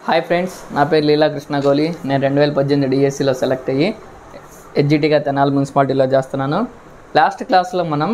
hi friends నా పేరు లీలా కృష్ణ గోలి నేను రెండు వేల పద్దెనిమిది డిఎస్సిలో సెలెక్ట్ అయ్యి ఎడ్జిటీగా తెనాలి మున్సిపాలిటీలో చేస్తున్నాను లాస్ట్ క్లాస్లో మనం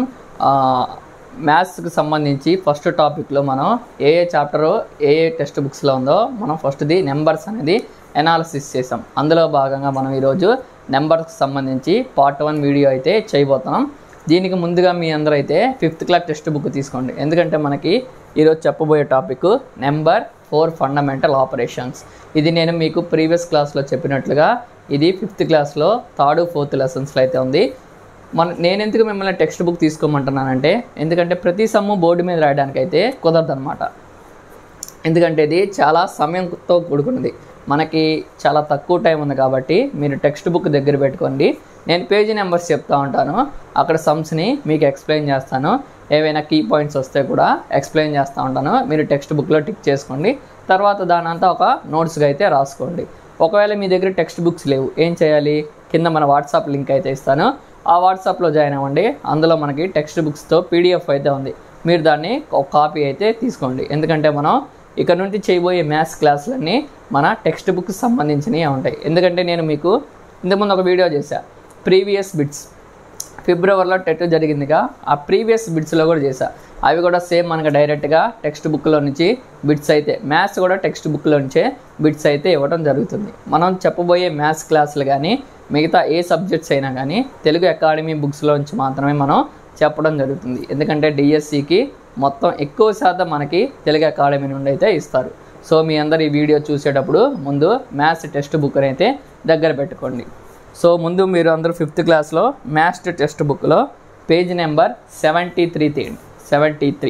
మ్యాథ్స్కి సంబంధించి ఫస్ట్ టాపిక్లో మనం ఏ ఏ చాప్టర్ ఏ ఏ టెక్స్ట్ బుక్స్లో ఉందో మనం ఫస్ట్ది నెంబర్స్ అనేది ఎనాలిసిస్ చేసాం అందులో భాగంగా మనం ఈరోజు నెంబర్స్కి సంబంధించి పార్ట్ వన్ వీడియో అయితే చేయబోతున్నాం దీనికి ముందుగా మీ అందరూ అయితే ఫిఫ్త్ క్లాస్ టెక్స్ట్ బుక్ తీసుకోండి ఎందుకంటే మనకి ఈరోజు చెప్పబోయే topic number four fundamental operations ఇది నేను మీకు ప్రీవియస్ క్లాస్లో చెప్పినట్లుగా ఇది ఫిఫ్త్ క్లాస్లో థర్డ్ ఫోర్త్ లెసన్స్లో అయితే ఉంది మన నేను ఎందుకు మిమ్మల్ని టెక్స్ట్ బుక్ తీసుకోమంటున్నానంటే ఎందుకంటే ప్రతి సమ్ము బోర్డు మీద రాయడానికి అయితే కుదరదనమాట ఎందుకంటే ఇది చాలా సమయంతో కూడుకున్నది మనకి చాలా తక్కువ టైం ఉంది కాబట్టి మీరు టెక్స్ట్ బుక్ దగ్గర పెట్టుకోండి నేను పేజీ నెంబర్స్ చెప్తా ఉంటాను అక్కడ సమ్స్ని మీకు ఎక్స్ప్లెయిన్ చేస్తాను ఏవైనా కీ పాయింట్స్ వస్తే కూడా ఎక్స్ప్లెయిన్ చేస్తూ ఉంటాను మీరు టెక్స్ట్ బుక్లో టిక్ చేసుకోండి తర్వాత దాని అంతా ఒక నోట్స్గా అయితే రాసుకోండి ఒకవేళ మీ దగ్గర టెక్స్ట్ బుక్స్ లేవు ఏం చేయాలి కింద మన వాట్సాప్ లింక్ అయితే ఇస్తాను ఆ వాట్సాప్లో జాయిన్ అవ్వండి అందులో మనకి టెక్స్ట్ బుక్స్తో పీడిఎఫ్ అయితే ఉంది మీరు దాన్ని ఒక కాపీ అయితే తీసుకోండి ఎందుకంటే మనం ఇక్కడ నుండి చేయబోయే మ్యాథ్స్ క్లాసులన్నీ మన టెక్స్ట్ బుక్ సంబంధించినవి ఉంటాయి ఎందుకంటే నేను మీకు ఇంతకుముందు ఒక వీడియో చేశా ప్రీవియస్ బిట్స్ ఫిబ్రవరిలో టెట్ జరిగిందిగా ఆ ప్రీవియస్ బిట్స్లో కూడా చేశా అవి కూడా సేమ్ మనకి డైరెక్ట్గా టెక్స్ట్ బుక్లో నుంచి బిట్స్ అయితే మ్యాథ్స్ కూడా టెక్స్ట్ బుక్లో నుంచే బిట్స్ అయితే ఇవ్వడం జరుగుతుంది మనం చెప్పబోయే మ్యాథ్స్ క్లాసులు కానీ మిగతా ఏ సబ్జెక్ట్స్ అయినా కానీ తెలుగు అకాడమీ బుక్స్లో నుంచి మాత్రమే మనం చెప్పడం జరుగుతుంది ఎందుకంటే డిఎస్సికి మొత్తం ఎక్కువ శాతం మనకి తెలుగు అకాడమీ నుండి అయితే ఇస్తారు సో మీ అందరు ఈ వీడియో చూసేటప్పుడు ముందు మ్యాథ్స్ టెక్స్ట్ బుక్ అయితే దగ్గర పెట్టుకోండి సో ముందు మీరు అందరూ ఫిఫ్త్ క్లాస్లో మ్యాథ్స్ టెక్స్ట్ బుక్లో పేజ్ నెంబర్ సెవెంటీ త్రీ తీయండి సెవెంటీ త్రీ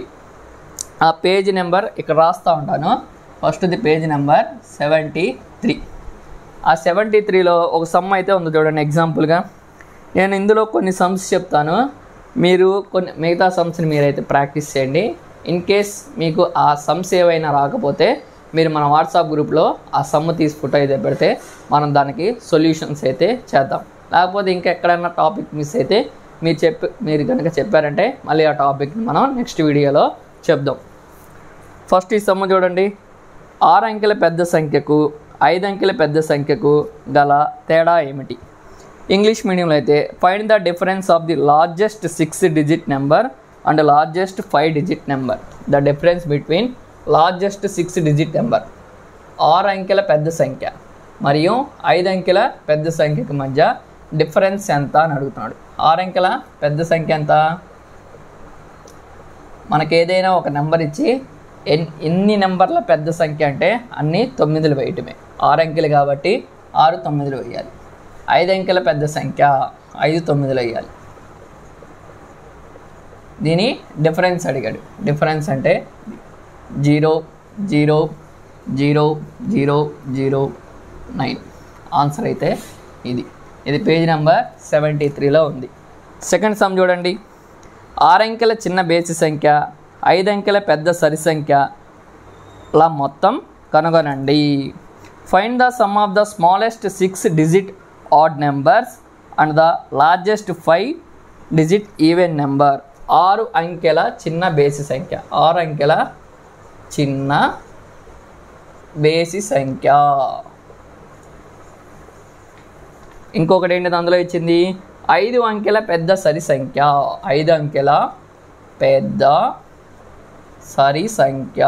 ఆ పేజ్ నెంబర్ ఇక్కడ రాస్తూ ఉంటాను ఫస్ట్ది పేజ్ నెంబర్ సెవెంటీ త్రీ ఆ సెవెంటీ త్రీలో ఒక సమ్ అయితే ఉంది చూడండి ఎగ్జాంపుల్గా నేను ఇందులో కొన్ని సమ్స్ చెప్తాను మీరు కొన్ని మిగతా సమ్స్ని మీరైతే ప్రాక్టీస్ చేయండి ఇన్ కేస్ మీకు ఆ సమ్స్ ఏవైనా రాకపోతే మీరు మన వాట్సాప్ గ్రూప్లో ఆ సమ్ తీసి ఫోటో అయితే పెడితే మనం దానికి సొల్యూషన్స్ అయితే చేద్దాం లేకపోతే ఇంకా ఎక్కడైనా టాపిక్ మిస్ అయితే మీరు చెప్పి మీరు కనుక చెప్పారంటే మళ్ళీ ఆ టాపిక్ని మనం నెక్స్ట్ వీడియోలో చెప్దాం ఫస్ట్ ఈ సమ్ము చూడండి ఆరు అంకెల పెద్ద సంఖ్యకు ఐదు అంకెల పెద్ద సంఖ్యకు గల తేడా ఏమిటి ఇంగ్లీష్ మీడియంలో అయితే find the difference of the largest six digit number and largest five digit number the difference between largest six digit number ఆరు అంకెల పెద్ద సంఖ్య మరియు ఐదు అంకెల పెద్ద సంఖ్యకు మధ్య డిఫరెన్స్ ఎంత అని అడుగుతున్నాడు ఆరు అంకెల పెద్ద సంఖ్య ఎంత మనకి ఏదైనా ఒక నెంబర్ ఇచ్చి ఎన్ ఎన్ని నెంబర్ల పెద్ద సంఖ్య అంటే అన్ని తొమ్మిదిలు వేయటమే ఆరు అంకెలు కాబట్టి ఆరు తొమ్మిదిలు వేయాలి ఐదు అంకెల పెద్ద సంఖ్య ఐదు తొమ్మిదిలు వేయాలి దీని డిఫరెన్స్ అడిగాడు డిఫరెన్స్ అంటే zero zero zero zero zero nine answer అయితే ఇది ఇది పేజ్ నెంబర్ సెవెంటీ త్రీలో ఉంది సెకండ్ సమ్ చూడండి ఆరంకెల చిన్న బేసి సంఖ్య ఐదు అంకెల పెద్ద సరి సంఖ్య లా మొత్తం కనుగొనండి find the sum of the smallest six digit odd numbers and the largest five digit even number ఆరు అంకెల చిన్న బేసి సంఖ్య ఆరు అంకెల చిన్న బేసి సంఖ్య ఇంకొకటి ఏంటి అందులో ఇచ్చింది ఐదు అంకెల పెద్ద సరి సంఖ్య ఐదు అంకెల పెద్ద సరి సంఖ్య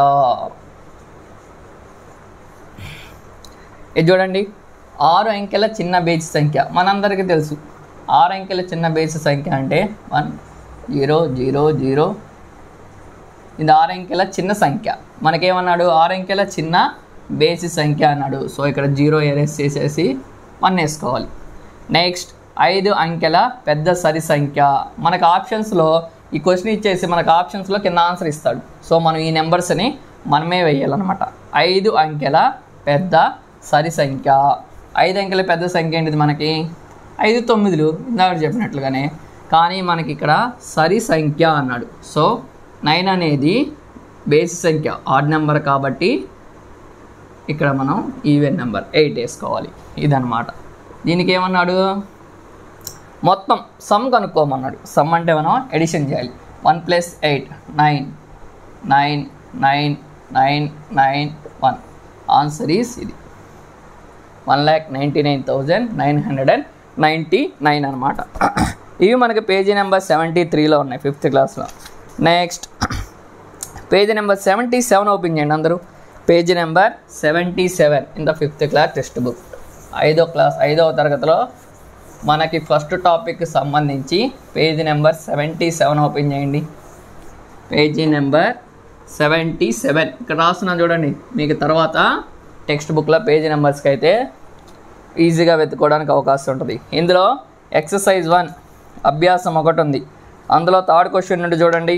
ఇది చూడండి ఆరు అంకెల చిన్న బేసి సంఖ్య మనందరికీ తెలుసు ఆరు అంకెల చిన్న బేసి సంఖ్య అంటే వన్ జీరో జీరో జీరో ఇది ఆరు అంకెల చిన్న సంఖ్య మనకేమన్నాడు ఆరు అంకెల చిన్న బేసి సంఖ్య అన్నాడు సో ఇక్కడ జీరో ఎరేస్ చేసేసి వన్ వేసుకోవాలి నెక్స్ట్ ఐదు అంకెల పెద్ద సరి సంఖ్య మనకు ఆప్షన్స్లో ఈ క్వశ్చన్ ఇచ్చేసి మనకు ఆప్షన్స్లో కింద ఆన్సర్ ఇస్తాడు సో మనం ఈ నెంబర్స్ని మనమే వేయాలన్నమాట ఐదు అంకెల పెద్ద సరి సంఖ్య ఐదు అంకెల పెద్ద సంఖ్య ఏంటిది మనకి ఐదు తొమ్మిదిలు ఇందాక చెప్పినట్లుగానే కానీ మనకి ఇక్కడ సరి సంఖ్య అన్నాడు సో నైన్ అనేది బేసి సంఖ్య ఆడ్ నెంబర్ కాబట్టి ఇక్కడ మనం ఈవెన్ నెంబర్ ఎయిట్ వేసుకోవాలి ఇదన్నమాట దీనికి ఏమన్నాడు మొత్తం సమ్ కనుక్కోమన్నాడు సమ్ అంటే మనం ఎడిషన్ చేయాలి one plus eight nine nine nine nine nine one answer is ఇది one lakh ninety nine thousand nine hundred and ninety nine అనమాట ఇవి మనకి పేజీ నెంబర్ సెవెంటీ త్రీలో ఉన్నాయి ఫిఫ్త్ క్లాస్లో next page number seventy seven open చేయండి అందరూ page number seventy seven in the fifth class text book ఐదో క్లాస్ ఐదవ తరగతిలో మనకి ఫస్ట్ టాపిక్కి సంబంధించి page number seventy seven open చేయండి పేజీ నెంబర్ సెవెంటీ సెవెన్ ఇక్కడ రాస్తున్నా చూడండి మీకు తర్వాత టెక్స్ట్ బుక్లో పేజీ నెంబర్స్కి అయితే ఈజీగా వెతుక్కోవడానికి అవకాశం ఉంటుంది ఇందులో ఎక్సర్సైజ్ వన్ అభ్యాసం ఒకటి ఉంది అందులో థర్డ్ క్వశ్చన్ నుండి చూడండి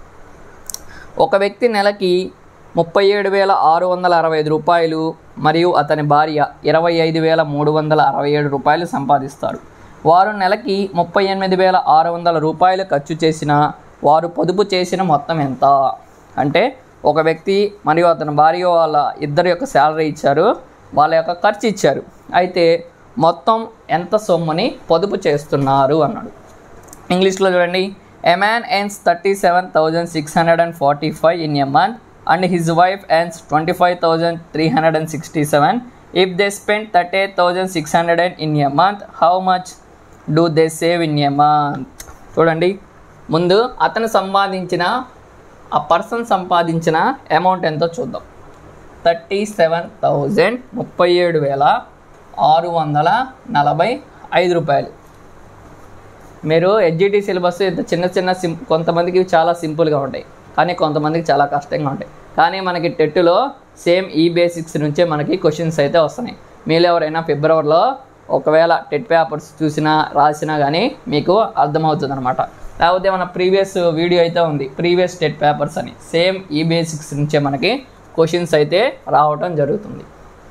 ఒక వ్యక్తి నెలకి ముప్పై ఏడు వేల ఆరు వందల అరవై ఐదు రూపాయలు మరియు అతని భార్య ఇరవై ఐదు వేల మూడు వందల అరవై ఏడు రూపాయలు సంపాదిస్తారు వారు నెలకి ముప్పై ఎనిమిది వేల ఆరు వందల రూపాయలు ఖర్చు చేసిన వారు పొదుపు చేసిన మొత్తం ఎంత అంటే ఒక వ్యక్తి మరియు అతని భార్య వాళ్ళ ఇద్దరి యొక్క శాలరీ ఇచ్చారు వాళ్ళ యొక్క ఖర్చు ఇచ్చారు అయితే మొత్తం ఎంత సొమ్ముని పొదుపు చేస్తున్నారు అన్నాడు ఇంగ్లీష్లో చూడండి a man earns thirty seven thousand six hundred and forty five in a month and his wife earns twenty five thousand three hundred and sixty seven if they spend thirty eight thousand six hundred and in a month how much do they save in a month చూడండి ముందు అతను సంపాదించిన ఆ person సంపాదించిన amount ఎంతో చూద్దాం thirty seven thousand ముప్పై ఏడు వేల ఆరు వందల నలభై ఐదు రూపాయలు మీరు హెచ్జిటి సిలబస్ ఇంత చిన్న చిన్న సిం కొంతమందికి చాలా సింపుల్గా ఉంటాయి కానీ కొంతమందికి చాలా కష్టంగా ఉంటాయి కానీ మనకి టెట్టులో సేమ్ ఈ బేసిక్స్ నుంచే మనకి క్వశ్చన్స్ అయితే వస్తున్నాయి మీరు ఎవరైనా ఫిబ్రవరిలో ఒకవేళ టెట్ పేపర్స్ చూసినా రాసినా కానీ మీకు అర్థమవుతుంది అనమాట లేకపోతే మన ప్రీవియస్ వీడియో అయితే ఉంది ప్రీవియస్ టెట్ పేపర్స్ అని సేమ్ ఈ బేసిక్స్ నుంచే మనకి క్వశ్చన్స్ అయితే రావటం జరుగుతుంది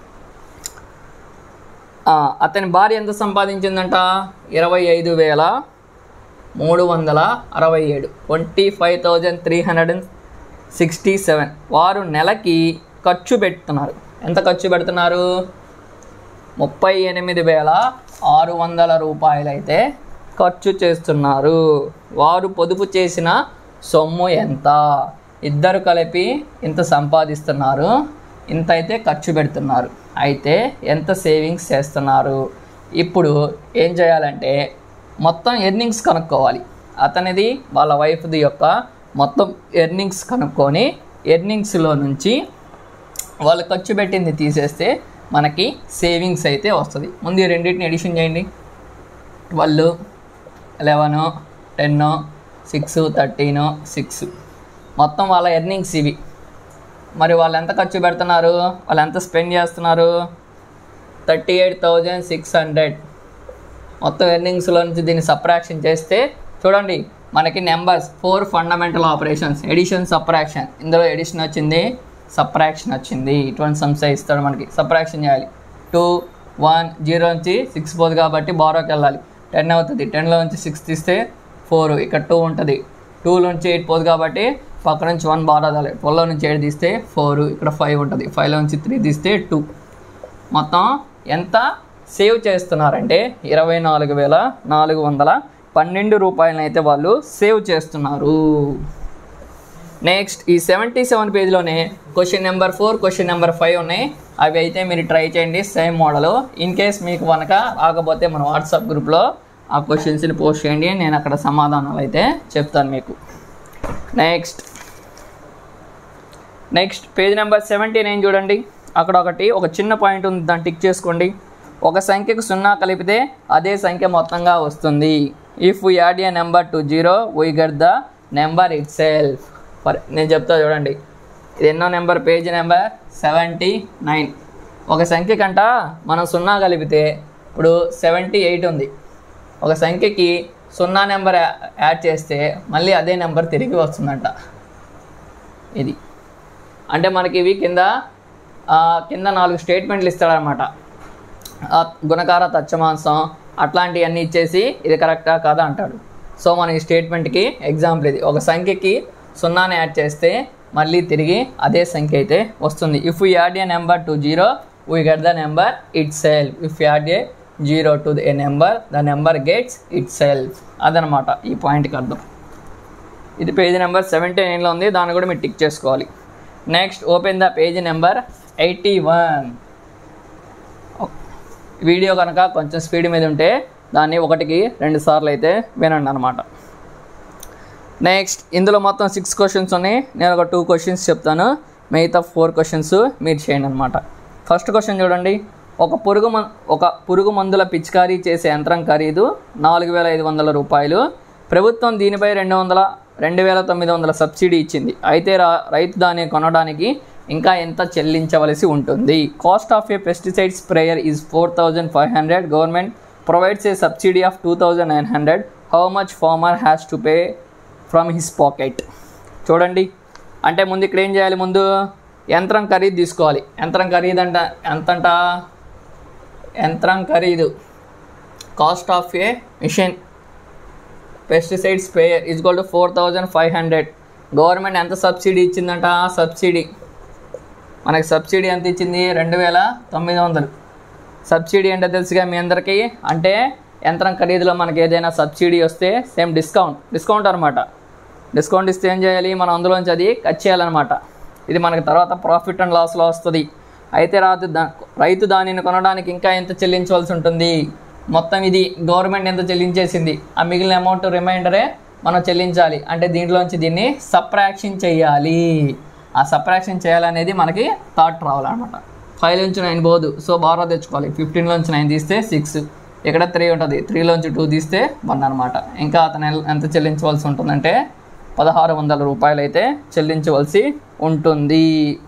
ఆ, అతని భార్య ఎంత సంపాదించిందంట ఇరవై ఐదు వేల మూడు వందల అరవై ఏడు twenty five thousand three hundred and sixty seven వారు నెలకి ఖర్చు పెడుతున్నారు ఎంత ఖర్చు పెడుతున్నారు ముప్పై ఎనిమిది వేల ఆరు వందల రూపాయలు అయితే ఖర్చు చేస్తున్నారు వారు పొదుపు చేసిన సొమ్ము ఎంత ఇద్దరు కలిపి ఇంత సంపాదిస్తున్నారు ఇంత అయితే ఖర్చు పెడుతున్నారు అయితే ఎంత సేవింగ్స్ చేస్తున్నారు ఇప్పుడు ఏం చేయాలంటే మొత్తం ఎర్నింగ్స్ కనుక్కోవాలి అతనిది వాళ్ళ వైఫ్ది యొక్క మొత్తం ఎర్నింగ్స్ కనుక్కొని ఎర్నింగ్స్లో నుంచి వాళ్ళు ఖర్చు పెట్టింది తీసేస్తే మనకి సేవింగ్స్ అయితే వస్తుంది ముందు ఈ రెండింటిని ఎడిషన్ చేయండి twelve eleven ten six thirteen six మొత్తం వాళ్ళ ఎర్నింగ్స్ ఇవి మరి వాళ్ళు ఎంత ఖర్చు పెడుతున్నారు వాళ్ళు ఎంత స్పెండ్ చేస్తున్నారు thirty eight thousand six hundred మొత్తం ఎర్నింగ్స్లో నుంచి దీన్ని సప్రాక్షన్ చేస్తే చూడండి మనకి numbers four fundamental operations addition subtraction ఇందులో ఎడిషన్ వచ్చింది సప్రాక్షన్ వచ్చింది ఇటువంటి సంస్థ ఇస్తాడు మనకి సప్రాక్షన్ చేయాలి టూ వన్ జీరో నుంచి సిక్స్ పోదు కాబట్టి బారోకి వెళ్ళాలి టెన్ అవుతుంది టెన్లో నుంచి సిక్స్ తీస్తే ఫోర్ ఇక్కడ టూ ఉంటుంది టూలో నుంచి ఎయిట్ పోదు కాబట్టి పక్క నుంచి వన్ బార్ వదాలి ట్వెల్వ్లో నుంచి ఎయిట్ తీస్తే ఫోర్ ఇక్కడ ఫైవ్ ఉంటుంది ఫైవ్లో నుంచి త్రీ తీస్తే టూ మొత్తం ఎంత సేవ్ చేస్తున్నారంటే ఇరవై నాలుగు వేల నాలుగు వందల పన్నెండు రూపాయలను అయితే వాళ్ళు సేవ్ చేస్తున్నారు నెక్స్ట్ ఈ సెవెంటీ సెవెన్ పేజ్లోనే question number four question number five ఉన్నాయి అవి అయితే మీరు ట్రై చేయండి సేమ్ మోడల్ ఇన్ కేస్ మీకు కనుక రాకపోతే మన వాట్సాప్ గ్రూప్లో ఆ క్వశ్చన్స్ని పోస్ట్ చేయండి నేను అక్కడ సమాధానాలు అయితే చెప్తాను మీకు next next page number seventy nine చూడండి అక్కడ ఒకటి ఒక చిన్న పాయింట్ ఉంది దాన్ని టిక్ చేసుకోండి ఒక సంఖ్యకు సున్నా కలిపితే అదే సంఖ్య మొత్తంగా వస్తుంది if we add a number to zero we get the number itself for నేను చెప్తా చూడండి ఇది ఎన్నో number page number seventy nine ఒక సంఖ్య కంట మనం సున్నా కలిపితే ఇప్పుడు సెవెంటీ ఎయిట్ ఉంది ఒక సంఖ్యకి సున్నా నెంబర్ యా- యాడ్ చేస్తే మళ్ళీ అదే నెంబర్ తిరిగి వస్తుందంట ఇది అంటే మనకి ఇవి కింద ఆ, కింద నాలుగు స్టేట్మెంట్లు ఇస్తాడనమాట ఆ, గుణకార తచ్చమాంసం అట్లాంటివన్నీ ఇచ్చేసి ఇది కరెక్టా కాదా అంటాడు సో మన ఈ స్టేట్మెంట్కి ఎగ్జాంపుల్ ఇది ఒక సంఖ్యకి సున్నాని యాడ్ చేస్తే మళ్ళీ తిరిగి అదే సంఖ్య అయితే వస్తుంది if you add a number to zero we get the number itself if add a zero to a number the number gets itself అదనమాట ఈ పాయింట్కి అర్థం ఇది పేజ్ నెంబర్ సెవెంటీ నైన్లో ఉంది దాన్ని కూడా మీరు టిక్ చేసుకోవాలి next open the page number eighty one video కనుక కొంచెం స్పీడ్ మీద ఉంటే దాన్ని ఒకటికి రెండు సార్లు అయితే వినండి అనమాట నెక్స్ట్ ఇందులో మొత్తం సిక్స్ క్వశ్చన్స్ ఉన్నాయి నేను ఒక టూ క్వశ్చన్స్ చెప్తాను మిగతా ఫోర్ క్వశ్చన్స్ మీరు చేయండి అనమాట ఫస్ట్ క్వశ్చన్ చూడండి ఒక పురుగు మం ఒక పురుగు మందుల పిచికారీ చేసే యంత్రం ఖరీదు నాలుగు వేల ఐదు వందల రూపాయలు ప్రభుత్వం దీనిపై రెండు వందల రెండు వేల తొమ్మిది వందల సబ్సిడీ ఇచ్చింది అయితే రా రైతు దాన్ని కొనడానికి ఇంకా ఎంత చెల్లించవలసి ఉంటుంది cost of a pesticide sprayer is four thousand five hundred government provides a subsidy of two thousand nine hundred how much farmer has to pay from his pocket చూడండి అంటే ముందు ఇక్కడ ఏం చేయాలి ముందు యంత్రం ఖరీదు తీసుకోవాలి యంత్రం ఖరీదు అంట ఎంతంట యంత్రం ఖరీదు cost of a machine pesticide sprayer is goal to four thousand five hundred government ఎంత సబ్సిడీ ఇచ్చిందంట సబ్సిడీ మనకి సబ్సిడీ ఎంత ఇచ్చింది రెండు వేల తొమ్మిది వందలు సబ్సిడీ అంటే తెలుసుగా మీ అందరికీ అంటే యంత్రం ఖరీదులో మనకి ఏదైనా సబ్సిడీ వస్తే సేమ్ డిస్కౌంట్ డిస్కౌంట్ అనమాట డిస్కౌంట్ ఇస్తే ఏం చేయాలి మనం అందులోంచి అది కట్ చేయాలన్నమాట ఇది మనకి తర్వాత ప్రాఫిట్ అండ్ లాస్లో వస్తుంది అయితే రాదు దా రైతు దానిని కొనడానికి ఇంకా ఎంత చెల్లించవలసి ఉంటుంది మొత్తం ఇది గవర్నమెంట్ ఎంత చెల్లించేసింది ఆ మిగిలిన అమౌంట్ రిమైండరే మనం చెల్లించాలి అంటే దీంట్లోంచి దీన్ని సప్రాక్షన్ చేయాలి ఆ సప్రాక్షన్ చేయాలనేది మనకి థాట్ రావాలన్నమాట ఫైవ్ నుంచి నైన్ పోదు సో బాగా తెచ్చుకోవాలి ఫిఫ్టీన్లోంచి నైన్ తీస్తే సిక్స్ ఇక్కడ త్రీ ఉంటుంది త్రీలోంచి టూ తీస్తే వన్ అనమాట ఇంకా అతను ఎల్- ఎంత చెల్లించవలసి ఉంటుందంటే పదహారు వందల రూపాయలు అయితే చెల్లించవలసి ఉంటుంది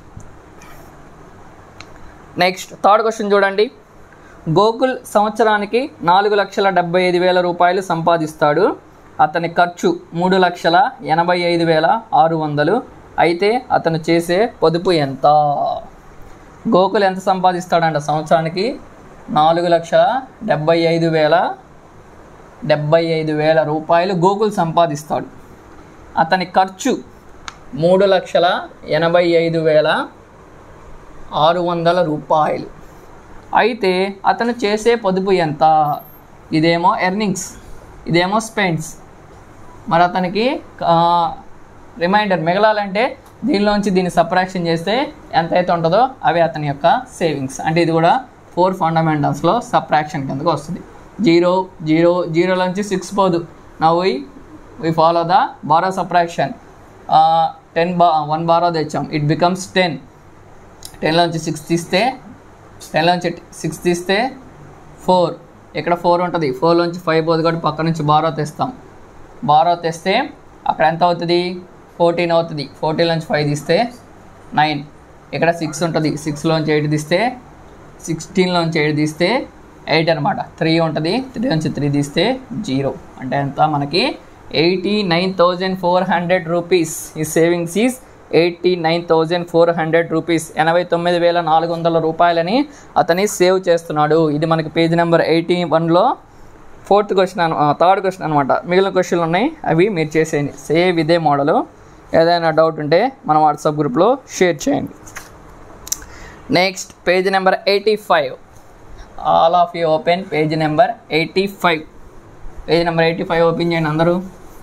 నెక్స్ట్ థర్డ్ క్వశ్చన్ చూడండి గోకుల్ సంవత్సరానికి నాలుగు లక్షల డెబ్బై ఐదు వేల రూపాయలు సంపాదిస్తాడు అతని ఖర్చు మూడు లక్షల ఎనభై ఐదు వేల ఆరు వందలు అయితే అతను చేసే పొదుపు ఎంత గోకుల్ ఎంత సంపాదిస్తాడంట సంవత్సరానికి నాలుగు లక్షల డెబ్బై ఐదు వేల డెబ్బై ఐదు వేల రూపాయలు గోకుల్ సంపాదిస్తాడు అతని ఖర్చు మూడు లక్షల ఎనభై ఐదు వేల ఆరు వందల రూపాయలు అయితే అతను చేసే పొదుపు ఎంత ఇదేమో ఎర్నింగ్స్ ఇదేమో స్పెండ్స్ మరి అతనికి రిమైండర్ మిగలాలంటే దీనిలోంచి దీన్ని సపరాక్షన్ చేస్తే ఎంత అయితే ఉంటుందో అవి అతని యొక్క సేవింగ్స్ అంటే ఇది కూడా ఫోర్ ఫండమెంటల్స్లో సప్రాక్షన్ కిందకు వస్తుంది జీరో జీరో జీరోలోంచి సిక్స్ పోదు now we we follow the borrow subtraction ten బా వన్ బారో తెచ్చాం ఇట్ బికమ్స్ టెన్ టెన్లోంచి సిక్స్ తీస్తే టెన్లోంచి సిక్స్ తీస్తే ఫోర్ ఇక్కడ ఫోర్ ఉంటుంది ఫోర్లోంచి ఫైవ్ పోదు కాబట్టి పక్క నుంచి బారో తెస్తాం బారో తెస్తే అక్కడ ఎంత అవుతుంది ఫోర్టీన్ అవుతుంది ఫోర్టీన్లోంచి ఫైవ్ తీస్తే నైన్ ఇక్కడ సిక్స్ ఉంటుంది సిక్స్లోంచి ఎయిట్ తీస్తే సిక్స్టీన్లోంచి ఎయిట్ తీస్తే ఎయిట్ అనమాట త్రీ ఉంటుంది త్రీ నుంచి త్రీ తీస్తే జీరో అంటే ఎంత మనకి eighty nine thousand four hundred rupees ఈ savings is eighty nine thousand four hundred rupees ఎనభై తొమ్మిది వేల నాలుగు వందల రూపాయలని అతని సేవ్ చేస్తున్నాడు ఇది మనకి పేజ్ నెంబర్ ఎయిటీ వన్లో ఫోర్త్ క్వశ్చన్ అన థర్డ్ క్వశ్చన్ అనమాట మిగిలిన క్వశ్చన్లు ఉన్నాయి అవి మీరు చేసేయండి సేవ్ ఇదే మోడల్ ఏదైనా డౌట్ ఉంటే మన వాట్సాప్ గ్రూప్లో షేర్ చేయండి next page number eighty five all of you open page number eighty five page number eighty five open చేయండి అందరూ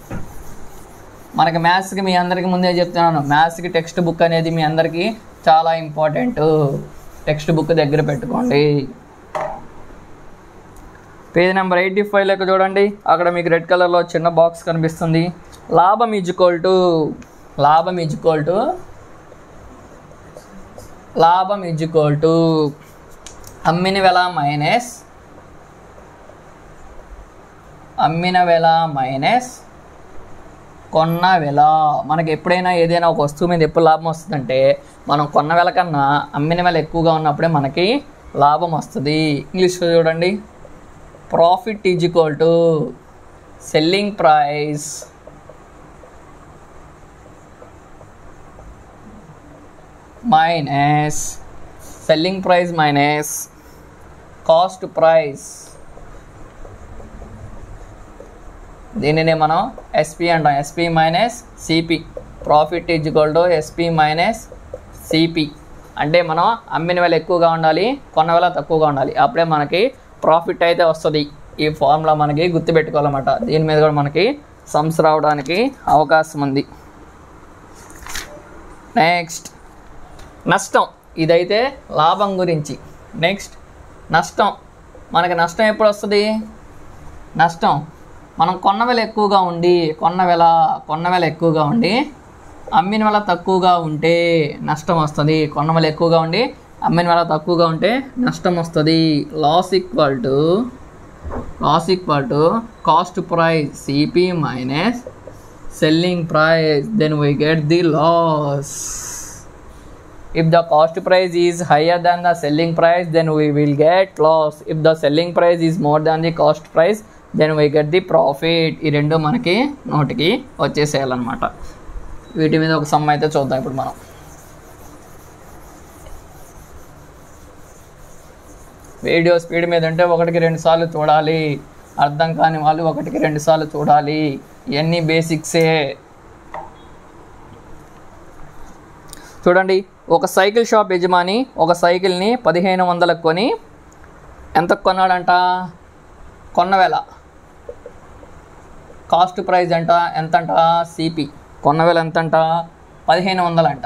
మనకి మ్యాథ్స్కి మీ అందరికీ ముందే చెప్తున్నాను మ్యాథ్స్కి టెక్స్ట్ బుక్ అనేది మీ అందరికీ చాలా ఇంపార్టెంట్ టెక్స్ట్ బుక్ దగ్గర పెట్టుకోండి పేజ్ నెంబర్ ఎయిటీ ఫైవ్ లెక్క చూడండి అక్కడ మీకు రెడ్ కలర్లో చిన్న బాక్స్ కనిపిస్తుంది లాభం ఈజ్వల్ టు లాభం ఈజ్వల్ టు లాభం ఈజ్వల్ టు అమ్మిన వెల మైనస్ అమ్మిన వెల మైనస్ కొన్న వెల మనకి ఎప్పుడైనా ఏదైనా ఒక వస్తువు మీద ఎప్పుడు లాభం వస్తుందంటే మనం కొన్న వెల కన్నా అమ్మిన వెల ఎక్కువగా ఉన్నప్పుడే మనకి లాభం వస్తుంది ఇంగ్లీష్లో చూడండి profit is equal to selling price minus selling price minus cost price దీనిని మనం ఎస్పి అంటాం SP minus CP profit is equal to SP minus CP అంటే మనం అమ్మిన వేల ఎక్కువగా ఉండాలి కొన్న వేల తక్కువగా ఉండాలి అప్పుడే మనకి ప్రాఫిట్ అయితే వస్తుంది ఈ ఫార్ములా మనకి గుర్తుపెట్టుకోవాలన్నమాట దీని మీద కూడా మనకి సమ్స్ రావడానికి అవకాశం ఉంది నెక్స్ట్ నష్టం ఇదైతే లాభం గురించి నెక్స్ట్ నష్టం మనకి నష్టం ఎప్పుడు వస్తుంది నష్టం మనం కొన్న వెల ఎక్కువగా ఉండి కొన్న వెల కొన్న వెల ఎక్కువగా ఉండి అమ్మిన వెల తక్కువగా ఉంటే నష్టం వస్తుంది కొన్న వెల ఎక్కువగా ఉండి అమ్మిన వెల తక్కువగా ఉంటే నష్టం వస్తుంది loss equal to loss equal to cost price CP minus selling price then we get the loss if the cost price is higher than the selling price then we will get loss if the selling price is more than the cost price then we get the profit ఈ రెండు మనకి నోటికి వచ్చేసేయాలన్నమాట వీటి మీద ఒక some అయితే చూద్దాం ఇప్పుడు మనం వీడియో స్పీడ్ మీద అంటే ఒకటికి రెండు సార్లు చూడాలి అర్థం కాని వాళ్ళు ఒకటికి రెండు సార్లు చూడాలి ఇవన్నీ బేసిక్సే చూడండి ఒక సైకిల్ షాప్ యజమాని ఒక సైకిల్ని పదిహేను వందలకు కొని ఎంత కొన్నాడంట కొన్న వేల కాస్ట్ ప్రైస్ అంట ఎంతంట సిపి కొన్న వేల ఎంతంట పదిహేను వందలంట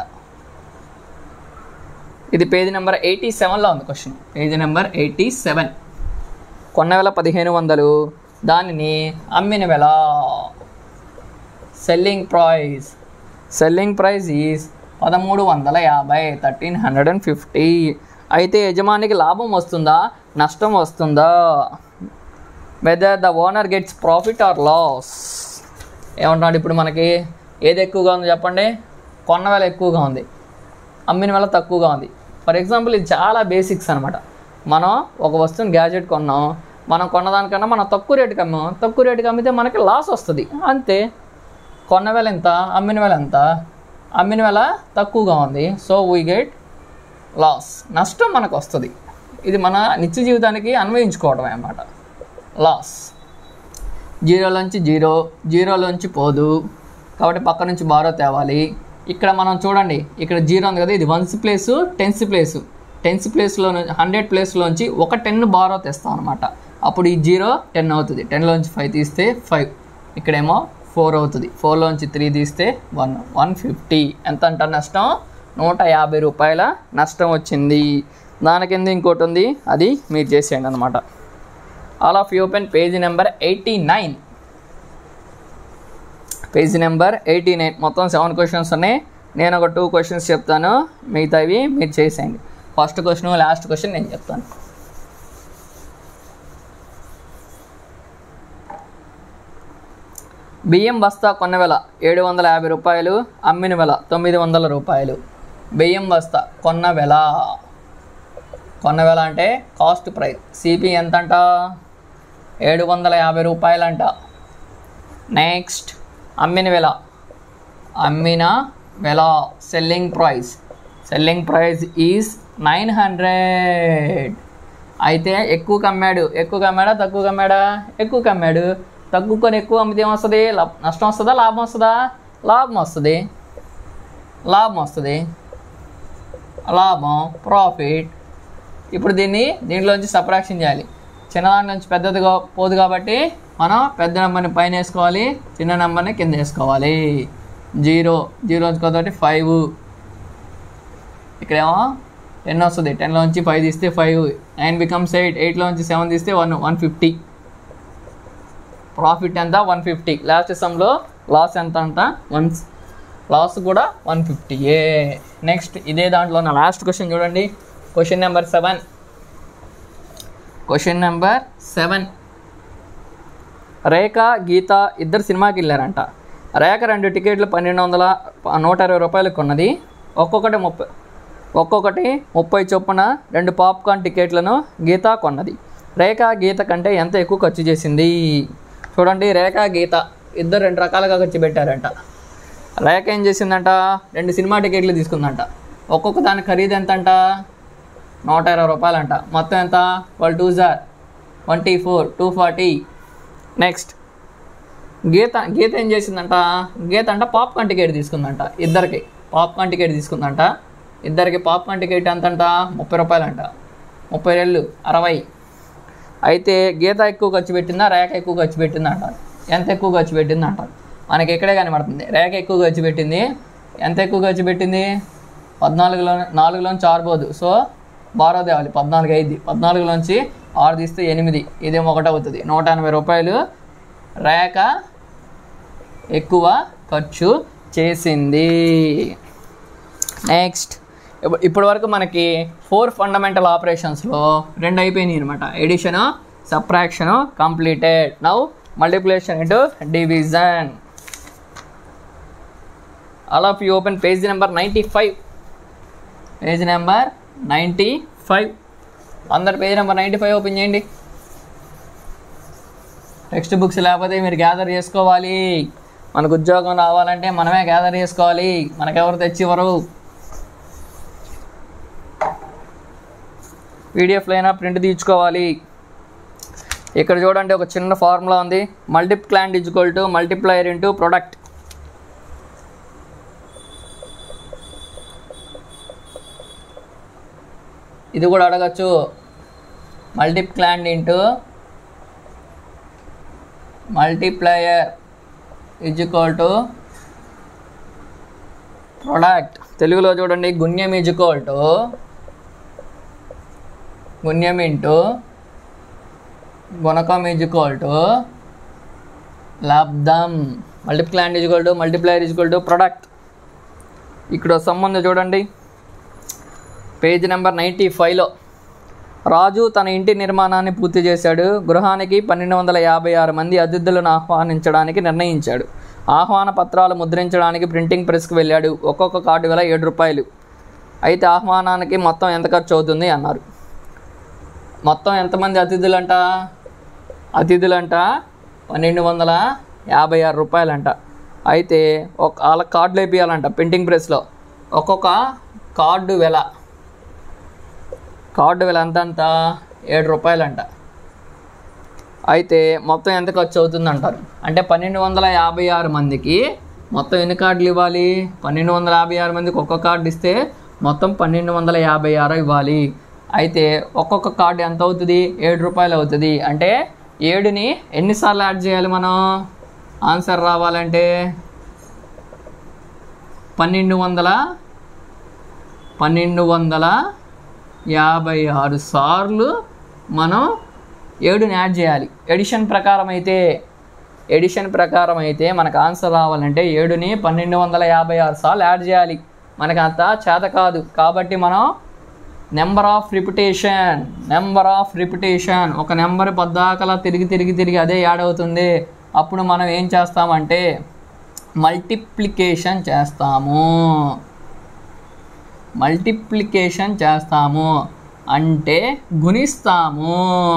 ఇది పేజీ నెంబర్ ఎయిటీ సెవెన్లో ఉంది question page number eighty seven కొన్న వేల పదిహేను వందలు దానిని అమ్మిన వేల selling price selling price is పదమూడు వందల యాభై థర్టీన్ హండ్రెడ్ అండ్ ఫిఫ్టీ అయితే యజమానికి లాభం వస్తుందా నష్టం వస్తుందా whether the owner gets profit or loss ఏమంటున్నాడు ఇప్పుడు మనకి ఏది ఎక్కువగా ఉంది చెప్పండి కొన్న వేల ఎక్కువగా ఉంది అమ్మిన వేల తక్కువగా ఉంది ఫర్ ఎగ్జాంపుల్ ఇది చాలా బేసిక్స్ అనమాట మనం ఒక వస్తువుని గ్యాజెట్ కొన్నాం మనం కొన్నదానికన్నా మనం తక్కువ రేటుకి అమ్మాం తక్కువ రేటుకి అమ్మితే మనకి లాస్ వస్తుంది అంతే కొన్న వేల ఎంత అమ్మిన వేల ఎంత అమ్మిన వేల తక్కువగా ఉంది సో వీ గెట్ లాస్ నష్టం మనకు వస్తుంది ఇది మన నిత్య జీవితానికి అన్వయించుకోవడమే అన్నమాట లాస్ జీరోలోంచి జీరో జీరోలోంచి పోదు కాబట్టి పక్క నుంచి బారో తేవాలి ఇక్కడ మనం చూడండి ఇక్కడ జీరో ఉంది కదా ఇది ones place tens place tens ప్లేస్లో హండ్రెడ్ ప్లేస్లోంచి ఒక టెన్ బారో తెస్తాం అనమాట అప్పుడు ఈ జీరో టెన్ అవుతుంది టెన్లోంచి ఫైవ్ తీస్తే ఫైవ్ ఇక్కడేమో ఫోర్ అవుతుంది ఫోర్లోంచి త్రీ తీస్తే వన్ వన్ ఫిఫ్టీ ఎంత అంటారు నష్టం నూట యాభై రూపాయల నష్టం వచ్చింది దాని కింద ఇంకోటి ఉంది అది మీరు చేసేయండి అనమాట all of you open page number eighty nine page number eighty nine మొత్తం సెవెన్ క్వశ్చన్స్ ఉన్నాయి నేను ఒక టూ క్వశ్చన్స్ చెప్తాను మిగతావి మీరు చేసేయండి ఫస్ట్ క్వశ్చన్ లాస్ట్ క్వశ్చన్ నేను చెప్తాను బియ్యం బస్తా కొన్న వెల ఏడు వందల యాభై రూపాయలు అమ్మిన వెల తొమ్మిది వందల రూపాయలు బియ్యం బస్తా కొన్న వెల కొన్న వెల అంటే కాస్ట్ ప్రైస్ సిపి ఎంత అంట ఏడు వందల యాభై రూపాయలంట నెక్స్ట్ అమ్మిన వెల అమ్మిన వెల selling price selling price is nine hundred అయితే ఎక్కువ కమ్మాడు ఎక్కువ కమ్మాడా తక్కువ కమ్మాడా ఎక్కువ కమ్మాడు తక్కువ కొని ఎక్కువ అమ్మితే ఏమొస్తుంది లా- నష్టం వస్తుందా లాభం వస్తుందా లాభం వస్తుంది లాభం వస్తుంది లాభం ప్రాఫిట్ ఇప్పుడు దీన్ని దీంట్లోంచి సపరాక్షన్ చేయాలి చిన్నదాని నుంచి పెద్దదిగా పోదు కాబట్టి మనం పెద్ద నెంబర్ని పైన వేసుకోవాలి చిన్న నెంబర్ని కింద వేసుకోవాలి జీరో జీరో నుంచి కాబట్టి ఫైవ్ ఇక్కడేమో టెన్ వస్తుంది టెన్లోంచి ఫైవ్ తీస్తే ఫైవ్ నైన్ బికమ్స్ ఎయిట్ ఎయిట్లోంచి సెవెన్ తీస్తే వన్ వన్ ఫిఫ్టీ ప్రాఫిట్ ఎంత వన్ ఫిఫ్టీ లాస్ట్ సమ్లో లాస్ ఎంత అంట వన్ లాస్ కూడా వన్ ఫిఫ్టీయే నెక్స్ట్ ఇదే దాంట్లో నా లాస్ట్ క్వశ్చన్ చూడండి question number seven question number seven Rekha Geetha ఇద్దరు సినిమాకి వెళ్ళారంట రేఖ రెండు టికెట్లు పన్నెండు వందల నూట ఇరవై రూపాయలకు కొన్నది ఒక్కొక్కటి ముప్పై ఒక్కొక్కటి ముప్పై చొప్పున రెండు పాప్కార్న్ టికెట్లను గీత కొన్నది రేఖ గీత కంటే ఎంత ఎక్కువ ఖర్చు చేసింది చూడండి రేఖ గీత ఇద్దరు రెండు రకాలుగా ఖర్చు పెట్టారంట రేఖ ఏం చేసిందంట రెండు సినిమా టికెట్లు తీసుకుందంట ఒక్కొక్క దాని ఖరీదు ఎంత అంట నూట ఇరవై రూపాయలంట మొత్తం ఎంత twelve two are twenty four two forty next Geetha Geetha ఏం చేసిందంట గీత అంట పాప్కార్న్ టికెట్ తీసుకుందంట ఇద్దరికి పాప్కార్న్ టికెట్ తీసుకుందంట ఇద్దరికి పాప్కార్న్ టికెట్ ఎంతంట ముప్పై రూపాయలంట ముప్పై రెండు అరవై అయితే గీత ఎక్కువ ఖర్చు పెట్టిందా రేఖ ఎక్కువ ఖర్చు పెట్టిందా అంటారు ఎంత ఎక్కువ ఖర్చు పెట్టింది అంటారు మనకి ఇక్కడే కనబడుతుంది రేఖ ఎక్కువ ఖర్చు పెట్టింది ఎంత ఎక్కువ ఖర్చు పెట్టింది పద్నాలుగులో నాలుగులోంచి ఆరు పోదు సో బారో తేవాలి పద్నాలుగు అయింది పద్నాలుగులోంచి ఆరు తీస్తే ఎనిమిది ఇదేమో ఒకటి అవుతుంది నూట ఎనభై రూపాయలు రేఖ ఎక్కువ ఖర్చు చేసింది నెక్స్ట్ ఇప్పటి వరకు మనకి ఫోర్ ఫండమెంటల్ ఆపరేషన్స్లో రెండు అయిపోయినాయి అనమాట addition subtraction completed now multiplication into division all of you open page number ninety five page number ninety five అందరు page number ninety five open చేయండి టెక్స్ట్ బుక్స్ లేకపోతే మీరు గ్యాదర్ చేసుకోవాలి మనకు ఉద్యోగం రావాలంటే మనమే గ్యాదర్ చేసుకోవాలి మనకెవరు తెచ్చివ్వరు పీడిఎఫ్లో అయినా ప్రింట్ తీర్చుకోవాలి ఇక్కడ చూడండి ఒక చిన్న ఫార్ములా ఉంది multiplicand is equal to multiplier into product ఇది కూడా అడగచ్చు multiplicand into multiplier is equal to product తెలుగులో చూడండి గుణ్యం ఈజ్ ఈక్వల్ టు గుణ్యం ఇంటూ గుణకం ఈజ్ ఈక్వల్ టు లబ్ధం multiplicand is equal to multiplier is equal to product ఇక్కడ సంబంధం చూడండి పేజ్ నెంబర్ నైంటీ ఫైవ్లో రాజు తన ఇంటి నిర్మాణాన్ని పూర్తి చేశాడు గృహానికి పన్నెండు వందల యాభై ఆరు మంది అతిథులను ఆహ్వానించడానికి నిర్ణయించాడు ఆహ్వాన పత్రాలు ముద్రించడానికి ప్రింటింగ్ ప్రెస్కి వెళ్ళాడు ఒక్కొక్క కార్డు వేల ఏడు రూపాయలు అయితే ఆహ్వానానికి మొత్తం ఎంత ఖర్చు అవుతుంది అన్నారు మొత్తం ఎంతమంది అతిథులంట అతిథులంట పన్నెండు వందల యాభై ఆరు రూపాయలంట అయితే ఒక వాళ్ళ కార్డులు వేపియాలంట ప్రింటింగ్ ప్రెస్లో ఒక్కొక్క కార్డు వెల కార్డు వెల ఎంత అంత ఏడు రూపాయలంట అయితే మొత్తం ఎంత ఖర్చు అవుతుంది అంటారు అంటే పన్నెండు వందల యాభై ఆరు మందికి మొత్తం ఎన్ని కార్డులు ఇవ్వాలి పన్నెండు వందల యాభై ఆరు మందికి ఒక్క కార్డు ఇస్తే మొత్తం పన్నెండు వందల యాభై ఆరు ఇవ్వాలి అయితే ఒక్కొక్క కార్డు ఎంత అవుతుంది ఏడు రూపాయలు అవుతుంది అంటే ఏడుని ఎన్నిసార్లు యాడ్ చేయాలి మనం ఆన్సర్ రావాలంటే పన్నెండు వందల పన్నెండు వందల యాభై ఆరు సార్లు మనం ఏడుని యాడ్ చేయాలి ఎడిషన్ ప్రకారం అయితే ఎడిషన్ ప్రకారం అయితే మనకు ఆన్సర్ రావాలంటే ఏడుని పన్నెండు వందల యాభై ఆరు సార్లు యాడ్ చేయాలి మనకు అంత చేత కాదు కాబట్టి మనం number of repetition number of repetition ఒక నెంబర్ పద్దాకలా తిరిగి తిరిగి తిరిగి అదే యాడ్ అవుతుంది అప్పుడు మనం ఏం చేస్తామంటే మల్టిప్లికేషన్ చేస్తాము మల్టిప్లికేషన్ చేస్తాము అంటే గుణిస్తాము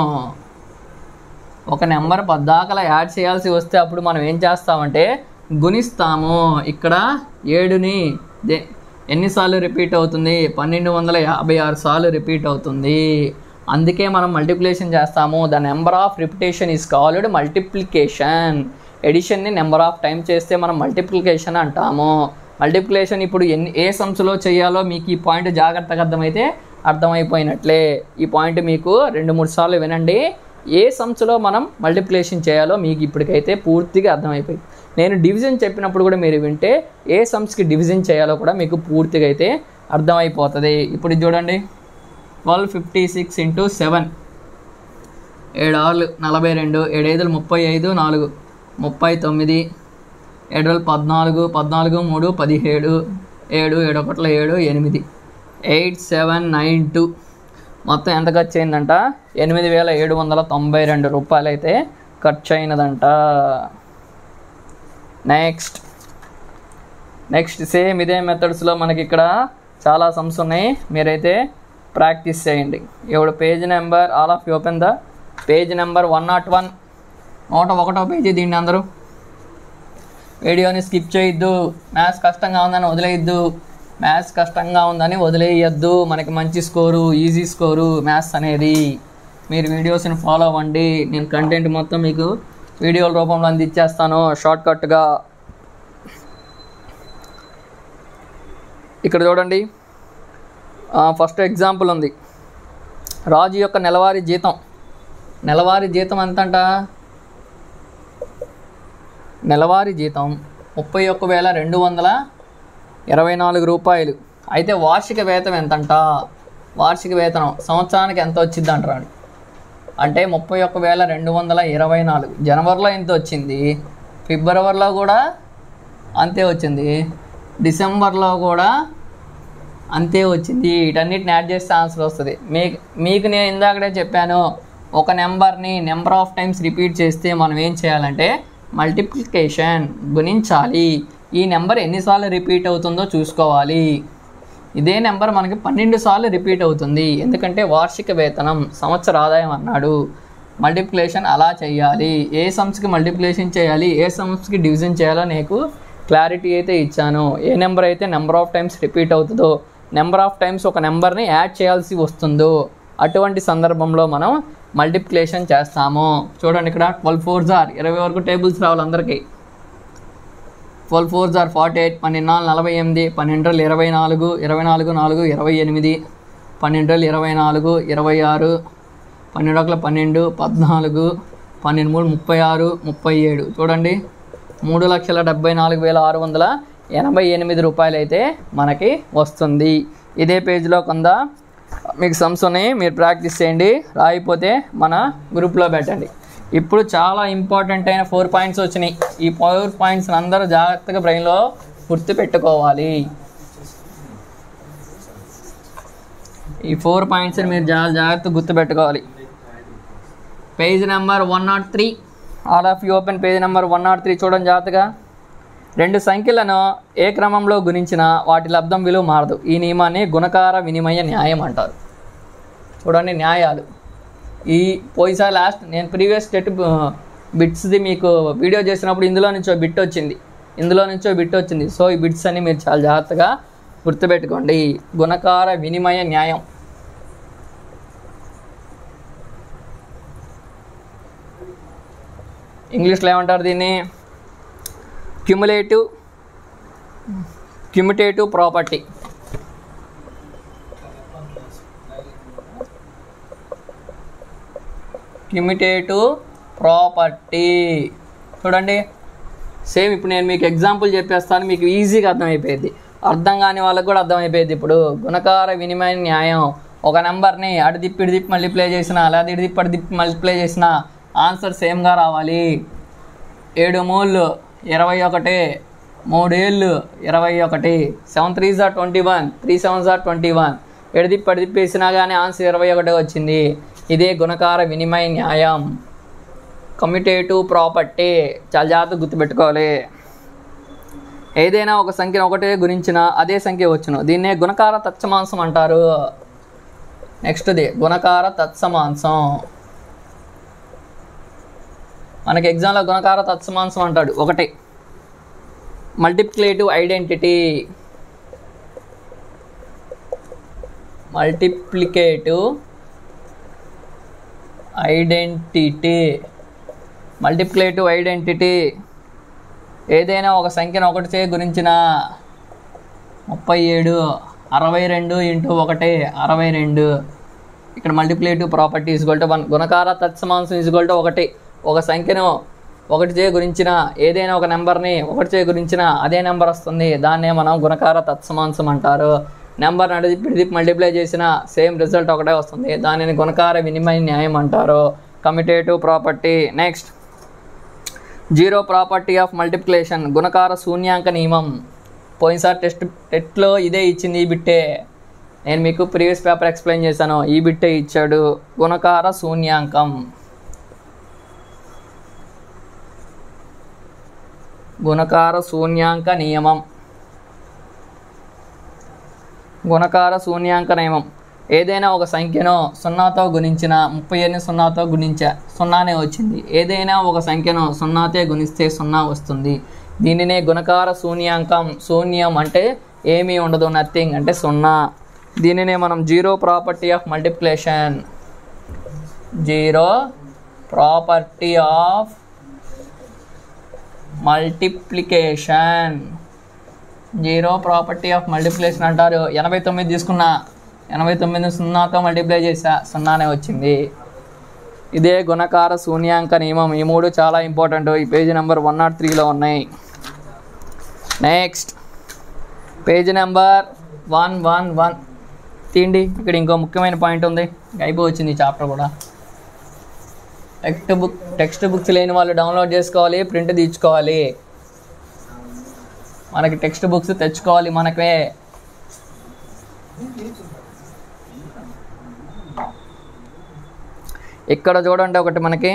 ఒక నెంబర్ పద్దాకలా యాడ్ చేయాల్సి వస్తే అప్పుడు మనం ఏం చేస్తామంటే గుణిస్తాము ఇక్కడ ఏడుని దే ఎన్నిసార్లు రిపీట్ అవుతుంది పన్నెండు వందల యాభై ఆరు సార్లు రిపీట్ అవుతుంది అందుకే మనం మల్టిప్లికేషన్ చేస్తాము the number of repetition is called multiplication ఎడిషన్ని నెంబర్ ఆఫ్ టైం చేస్తే మనం మల్టిప్లికేషన్ అంటాము మల్టిప్లికేషన్ ఇప్పుడు ఎన్ని ఏ సమ్స్లో చేయాలో మీకు ఈ పాయింట్ జాగ్రత్తగా అర్థమైతే అర్థమైపోయినట్లే ఈ పాయింట్ మీకు రెండు మూడు సార్లు వినండి ఏ సమ్స్లో మనం మల్టిప్లికేషన్ చేయాలో మీకు ఇప్పటికైతే పూర్తిగా అర్థమైపోయింది నేను డివిజన్ చెప్పినప్పుడు కూడా మీరు వింటే ఏ సమ్స్కి డివిజన్ చేయాలో కూడా మీకు పూర్తిగా అయితే అర్థమైపోతుంది ఇప్పుడు ఇది చూడండి twelve fifty six into seven ఏడు ఆరు నలభై రెండు ఏడు ఐదులు ముప్పై ఐదు నాలుగు ముప్పై తొమ్మిది ఏడు వేల పద్నాలుగు పద్నాలుగు మూడు పదిహేడు ఏడు ఏడు ఒకట్ల ఏడు ఎనిమిది ఎయిట్ సెవెన్ నైన్ టూ మొత్తం ఎంత ఖర్చు అయిందంట ఎనిమిది వేల ఏడు వందల తొంభై రెండు రూపాయలు అయితే ఖర్చు అయినదంట నెక్స్ట్ నెక్స్ట్ సేమ్ ఇదే మెథడ్స్లో మనకి ఇక్కడ చాలా సమ్స్ ఉన్నాయి మీరైతే ప్రాక్టీస్ చేయండి ఇప్పుడు page number all of open the page number one nought one నూట ఒకటో పేజీ దీన్ని అందరూ వీడియోని స్కిప్ చేయొద్దు మ్యాథ్స్ కష్టంగా ఉందని వదిలేయద్దు మ్యాథ్స్ కష్టంగా ఉందని వదిలేయద్దు మనకి మంచి స్కోరు ఈజీ స్కోరు మ్యాథ్స్ అనేది మీరు వీడియోస్ని ఫాలో అవ్వండి నేను కంటెంట్ మొత్తం మీకు వీడియోల రూపంలో అందించేస్తాను షార్ట్కట్గా ఇక్కడ చూడండి ఫస్ట్ ఎగ్జాంపుల్ ఉంది రాజు యొక్క నెలవారీ జీతం నెలవారీ జీతం ఎంతంట నెలవారీ జీతం ముప్పై ఒక్క వేల రెండు వందల ఇరవై నాలుగు రూపాయలు అయితే వార్షిక వేతనం ఎంతంట వార్షిక వేతనం సంవత్సరానికి ఎంత వచ్చింది అంటారు అంటే ముప్పై ఒక్క వేల రెండు వందల ఇరవై నాలుగు జనవరిలో ఎంత వచ్చింది ఫిబ్రవరిలో కూడా అంతే వచ్చింది డిసెంబర్లో కూడా అంతే వచ్చింది వీటన్నిటిని యాడ్ చేస్తే ఆన్సర్ వస్తుంది మీకు మీకు నేను ఇందాకడే చెప్పాను ఒక నెంబర్ని నెంబర్ ఆఫ్ టైమ్స్ రిపీట్ చేస్తే మనం ఏం చేయాలంటే మల్టిప్లికేషన్ గుణించాలి ఈ నెంబర్ ఎన్నిసార్లు రిపీట్ అవుతుందో చూసుకోవాలి ఇదే నెంబర్ మనకి పన్నెండు సార్లు రిపీట్ అవుతుంది ఎందుకంటే వార్షిక వేతనం సంవత్సర ఆదాయం అన్నాడు మల్టిప్లికేషన్ అలా చేయాలి ఏ సమ్స్కి మల్టిప్లికేషన్ చేయాలి ఏ సమ్స్కి డివిజన్ చేయాలో నీకు క్లారిటీ అయితే ఇచ్చాను ఏ నెంబర్ అయితే నెంబర్ ఆఫ్ టైమ్స్ రిపీట్ అవుతుందో నెంబర్ ఆఫ్ టైమ్స్ ఒక నెంబర్ని యాడ్ చేయాల్సి వస్తుందో అటువంటి సందర్భంలో మనం మల్టిప్లికేషన్ చేస్తాము చూడండి ఇక్కడ ట్వెల్వ్ ఫోర్ జార్ ఇరవై వరకు టేబుల్స్ రావాలి అందరికీ twelve four are forty eight పన్నెండు నాలుగు నలభై ఎనిమిది పన్నెండు రోజులు ఇరవై నాలుగు ఇరవై నాలుగు నాలుగు ఇరవై ఎనిమిది పన్నెండు రోజులు ఇరవై నాలుగు ఇరవై ఆరు పన్నెండు ఒకల పన్నెండు పద్నాలుగు పన్నెండు మూడు ముప్పై ఆరు ముప్పై ఏడు చూడండి మూడు లక్షల డెబ్బై నాలుగు వేల ఆరు వందల ఎనభై ఎనిమిది రూపాయలు అయితే మనకి వస్తుంది ఇదే పేజ్లో కొంత మీకు సమ్స్ ఉన్నాయి మీరు ప్రాక్టీస్ చేయండి రాయిపోతే మన గ్రూప్లో పెట్టండి ఇప్పుడు చాలా ఇంపార్టెంట్ అయిన ఫోర్ పాయింట్స్ వచ్చినాయి ఈ ఫోర్ పాయింట్స్ అందరూ జాగ్రత్తగా బ్రెయిన్లో గుర్తు పెట్టుకోవాలి ఈ ఫోర్ పాయింట్స్ని మీరు చాలా జాగ్రత్తగా గుర్తుపెట్టుకోవాలి page number one nought three all of you open page number one nought three చూడండి జాగ్రత్తగా రెండు సంఖ్యలను ఏ క్రమంలో గుణించిన వాటి లబ్ధం విలువ మారదు ఈ నియమాన్ని గుణకార వినిమయ న్యాయం అంటారు చూడండి న్యాయాలు ఈ పోయిసారి లాస్ట్ నేను ప్రీవియస్ స్టెట్ బిట్స్ది మీకు వీడియో చేసినప్పుడు ఇందులో నుంచో బిట్ వచ్చింది ఇందులో నుంచో బిట్ వచ్చింది సో ఈ బిట్స్ అన్ని మీరు చాలా జాగ్రత్తగా గుర్తుపెట్టుకోండి గుణకార వినిమయ న్యాయం ఇంగ్లీష్లో ఏమంటారు దీన్ని cumulative commutative property commutative property చూడండి సేమ్ ఇప్పుడు నేను మీకు ఎగ్జాంపుల్ చెప్పేస్తాను మీకు ఈజీగా అర్థమైపోయింది అర్థం కాని వాళ్ళకి కూడా అర్థమైపోయింది ఇప్పుడు గుణకార వినిమయ న్యాయం ఒక నెంబర్ని అటు తిప్పి ఇటు తిప్పి మల్టిప్లై చేసిన లేదా ఇటు తిప్పి అటు తిప్పి మల్టిప్లై చేసిన ఆన్సర్ సేమ్గా రావాలి ఏడు మూళ్ళు ఇరవై ఒకటి మూడేళ్ళు ఇరవై ఒకటి seven three are twenty one three seven are twenty one ఎడదిప్పి అడిదిప్పి వేసినా కానీ ఆన్సర్ ఇరవై ఒకటే వచ్చింది ఇదే గుణకార వినిమయ న్యాయం కమ్యూటేటివ్ ప్రాపర్టీ చాలా జాగ్రత్తగా గుర్తుపెట్టుకోవాలి ఏదైనా ఒక సంఖ్యను ఒకటే గురించిన అదే సంఖ్య వచ్చును దీన్నే గుణకార తత్సమాంసం అంటారు నెక్స్ట్ది గుణకార తత్సమాంసం మనకి ఎగ్జామ్లో గుణకార తత్సమాంసం అంటాడు ఒకటే multiplicative identity multiplicative identity multiplicative identity ఏదైనా ఒక సంఖ్యను ఒకటి చే గురించిన ముప్పై ఏడు అరవై రెండు ఇంటూ ఒకటి అరవై రెండు ఇక్కడ multiplicative property is equal to one గుణకార తత్సమాంసం ఈజ్గోల్ టు ఒకటి ఒక సంఖ్యను ఒకటి చే గురించిన ఏదైనా ఒక నెంబర్ని ఒకటి చే గురించిన అదే నెంబర్ వస్తుంది దాన్నే మనం గుణకార తత్సమాంసం అంటారు నెంబర్ నడిపి తిప్పి మల్టిప్లై చేసిన సేమ్ రిజల్ట్ ఒకటే వస్తుంది దానిని గుణకార వినిమయ న్యాయం అంటారు commutative property next zero property of multiplication గుణకార శూన్యాంక నియమం పోయినసారి టెస్ట్ టెట్లో ఇదే ఇచ్చింది ఈ బిట్టే నేను మీకు ప్రీవియస్ పేపర్ ఎక్స్ప్లెయిన్ చేశాను ఈ బిట్టే ఇచ్చాడు గుణకార శూన్యాంకం గుణకార శూన్యాంక నియమం గుణకార శూన్యాంక నియమం ఏదైనా ఒక సంఖ్యను సున్నాతో గుణించిన ముప్పై ఎనిమిది సున్నాతో గుణించా సున్నానే వచ్చింది ఏదైనా ఒక సంఖ్యను సున్నాతో గుణిస్తే సున్నా వస్తుంది దీనినే గుణకార శూన్యాంకం శూన్యం అంటే ఏమీ ఉండదు నథింగ్ అంటే సున్నా దీనినే మనం zero property of multiplication zero property of multiplication zero property of multiplication అంటారు ఎనభై తొమ్మిది తీసుకున్నా ఎనభై తొమ్మిది సున్నాతో మల్టిప్లై చేసా సున్నానే వచ్చింది ఇదే గుణకార శూన్యాంక నియమం ఈ మూడు చాలా ఇంపార్టెంట్ ఈ పేజీ నెంబర్ వన్ నాట్ త్రీలో ఉన్నాయి next page number one one one తీయండి ఇక్కడ ఇంకో ముఖ్యమైన పాయింట్ ఉంది అయిపోవచ్చింది ఈ చాప్టర్ కూడా టెక్స్ట్ బుక్ టెక్స్ట్ బుక్స్ లేని వాళ్ళు డౌన్లోడ్ చేసుకోవాలి ప్రింట్ తీర్చుకోవాలి మనకి టెక్స్ట్ బుక్స్ తెచ్చుకోవాలి మనకే ఇక్కడ చూడండి ఒకటి మనకి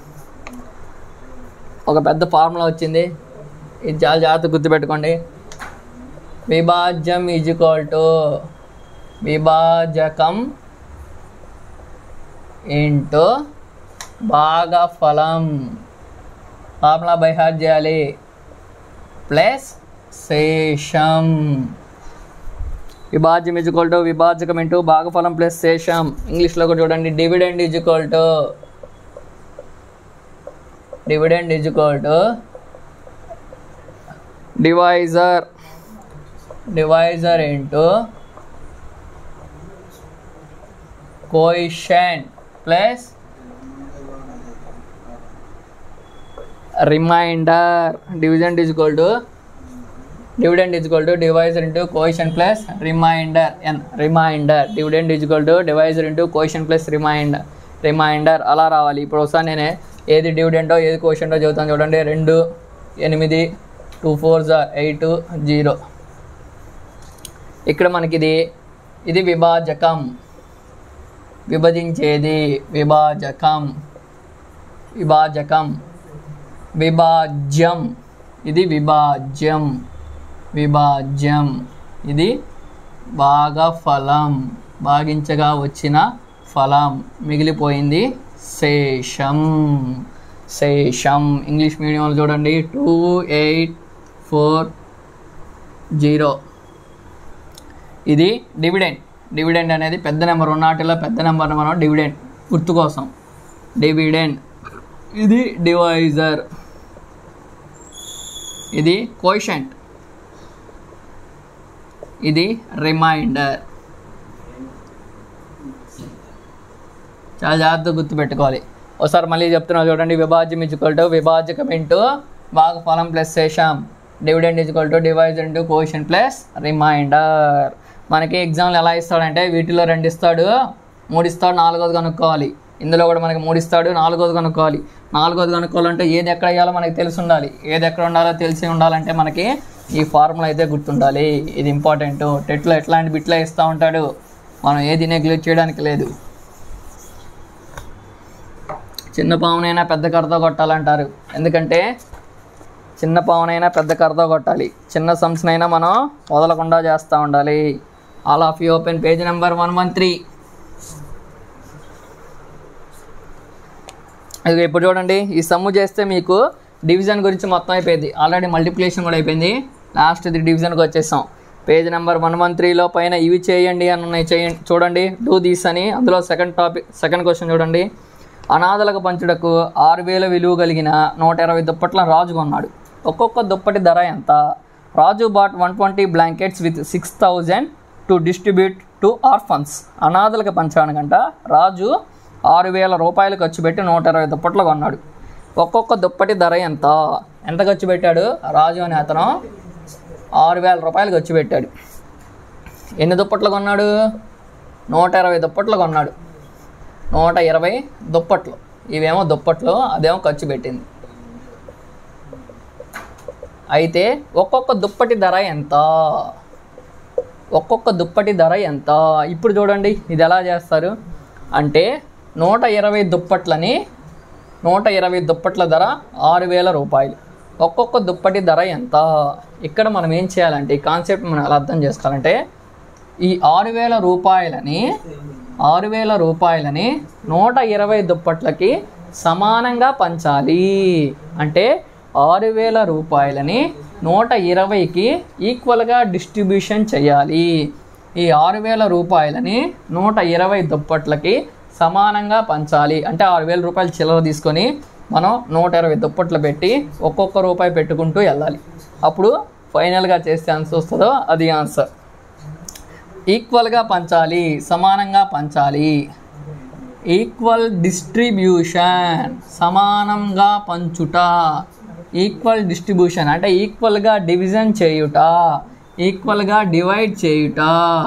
ఒక పెద్ద ఫార్ములా వచ్చింది ఇది చాలా జాగ్రత్త గుర్తుపెట్టుకోండి విభాజ్యం ఈజ్ ఈక్వల్ టు విభాజకం ఇంటూ భాగఫలం ఫార్ములా బై హార్ట్ చేయాలి ప్లస్ శేషం విభాజ్యం ఈజ్ ఈక్వల్ టు విభాజకం ఇంటూ భాగఫలం ప్లస్ శేషం ఇంగ్లీష్లో కూడా చూడండి dividend is equal to dividend is equal to divisor divisor into quotient plus remainder division is equal to dividend is equal to divisor into quotient plus remainder and remainder dividend is equal to divisor into quotient plus remainder remainder అలా రావాలి ఇప్పుడు ఒకసారి నేనే ఏది డివిడెంటో ఏది కోషంటో చెబుతాను చూడండి రెండు ఎనిమిది two four are eight zero ఇక్కడ మనకి ఇది ఇది విభాజకం విభజించేది విభాజకం విభాజకం విభాజ్యం ఇది విభాజ్యం విభాజ్యం ఇది భాగఫలం భాగించగా వచ్చిన ఫలం మిగిలిపోయింది శేషం శేషం ఇంగ్లీష్ మీడియంలో చూడండి టూ ఎయిట్ ఫోర్ జీరో ఇది డివిడెండ్ డివిడెండ్ అనేది పెద్ద నెంబర్ ఉన్నటిలో పెద్ద నెంబర్ మనం డివిడెండ్ గుర్తు కోసం డివిడెండ్ ఇది డివైజర్ ఇది కోషంట్ ఇది రిమైండర్ చాలా జాగ్రత్తగా గుర్తుపెట్టుకోవాలి ఒకసారి మళ్ళీ చెప్తున్నా చూడండి విభాజ్యం ఇచ్చుకోల్ టు విభాజకం ఇంటూ భాగఫలం ప్లస్ శేషం dividend is equal to divisor into quotient plus remainder మనకి ఎగ్జామ్లు ఎలా ఇస్తాడంటే వీటిలో రెండు ఇస్తాడు మూడు ఇస్తాడు నాలుగోది కనుక్కోవాలి ఇందులో కూడా మనకి మూడు ఇస్తాడు నాలుగోది కనుక్కోవాలి నాలుగోది కనుక్కోవాలంటే ఏది ఎక్కడ వేయాలో మనకి తెలిసి ఉండాలి ఏది ఎక్కడ ఉండాలో తెలిసి ఉండాలంటే మనకి ఈ ఫార్ములా అయితే గుర్తుండాలి ఇది ఇంపార్టెంట్ టెట్లో ఎట్లాంటి బిట్లే ఇస్తూ ఉంటాడు మనం ఏది నెగ్లెక్ట్ చేయడానికి లేదు చిన్న పామునైనా పెద్ద కర్రతో కొట్టాలంటారు ఎందుకంటే చిన్న పామునైనా పెద్ద కర్రతో కొట్టాలి చిన్న సంస్థనైనా మనం వదలకుండా చేస్తూ ఉండాలి all of you open page number one one three అది ఇప్పుడు చూడండి ఈ సమ్ము చేస్తే మీకు డివిజన్ గురించి మొత్తం అయిపోయింది ఆల్రెడీ మల్టిప్లికేషన్ కూడా అయిపోయింది లాస్ట్ ఇది డివిజన్కి వచ్చేసాం పేజ్ నెంబర్ వన్ వన్ త్రీలో పైన ఇవి చేయండి అని ఉన్నాయి చేయండి చూడండి డూ దీస్ అని అందులో సెకండ్ టాపిక్ సెకండ్ క్వశ్చన్ చూడండి అనాథలకు పంచుటకు ఆరు వేల విలువ కలిగిన నూట ఇరవై దుప్పట్లను రాజు కొన్నాడు ఒక్కొక్క దుప్పటి ధర ఎంత Raju bought one twenty blankets with six thousand to distribute to orphans అనాథలకు పంచడానికంట రాజు ఆరు వేల రూపాయలు ఖర్చు పెట్టి నూట ఇరవై దుప్పట్లు కొన్నాడు ఒక్కొక్క దుప్పటి ధర ఎంత ఎంత ఖర్చు పెట్టాడు రాజు అనే అతను ఆరు వేల రూపాయలు ఖర్చు పెట్టాడు ఎన్ని దుప్పట్లు కొన్నాడు నూట ఇరవై దుప్పట్లు కొన్నాడు నూట ఇరవై దుప్పట్లు ఇవేమో దుప్పట్లు అదేమో ఖర్చు పెట్టింది అయితే ఒక్కొక్క దుప్పటి ధర ఎంత ఒక్కొక్క దుప్పటి ధర ఎంత ఇప్పుడు చూడండి ఇది ఎలా చేస్తారు అంటే నూట ఇరవై దుప్పట్లని నూట ఇరవై దుప్పట్ల ధర ఆరు వేల రూపాయలు ఒక్కొక్క దుప్పటి ధర ఎంత ఇక్కడ మనం ఏం చేయాలంటే ఈ కాన్సెప్ట్ మనం ఎలా అర్థం చేసుకోవాలంటే ఈ ఆరు వేల రూపాయలని ఆరు వేల రూపాయలని నూట ఇరవై దుప్పట్లకి సమానంగా పంచాలి అంటే ఆరు వేల రూపాయలని నూట ఇరవైకి ఈక్వల్గా డిస్ట్రిబ్యూషన్ చేయాలి ఈ ఆరు వేల రూపాయలని నూట ఇరవై దుప్పట్లకి సమానంగా పంచాలి అంటే ఆరు వేల రూపాయలు చిల్లర తీసుకొని మనం నూట ఇరవై దుప్పట్లు పెట్టి ఒక్కొక్క రూపాయి పెట్టుకుంటూ వెళ్ళాలి అప్పుడు ఫైనల్గా చేస్తే ఆన్సర్ వస్తుందో అది ఆన్సర్ ఈక్వల్గా పంచాలి సమానంగా పంచాలి ఈక్వల్ డిస్ట్రిబ్యూషన్ సమానంగా పంచుట ఈక్వల్ డిస్ట్రిబ్యూషన్ అంటే ఈక్వల్గా డివిజన్ చేయుట ఈక్వల్గా డివైడ్ చేయుట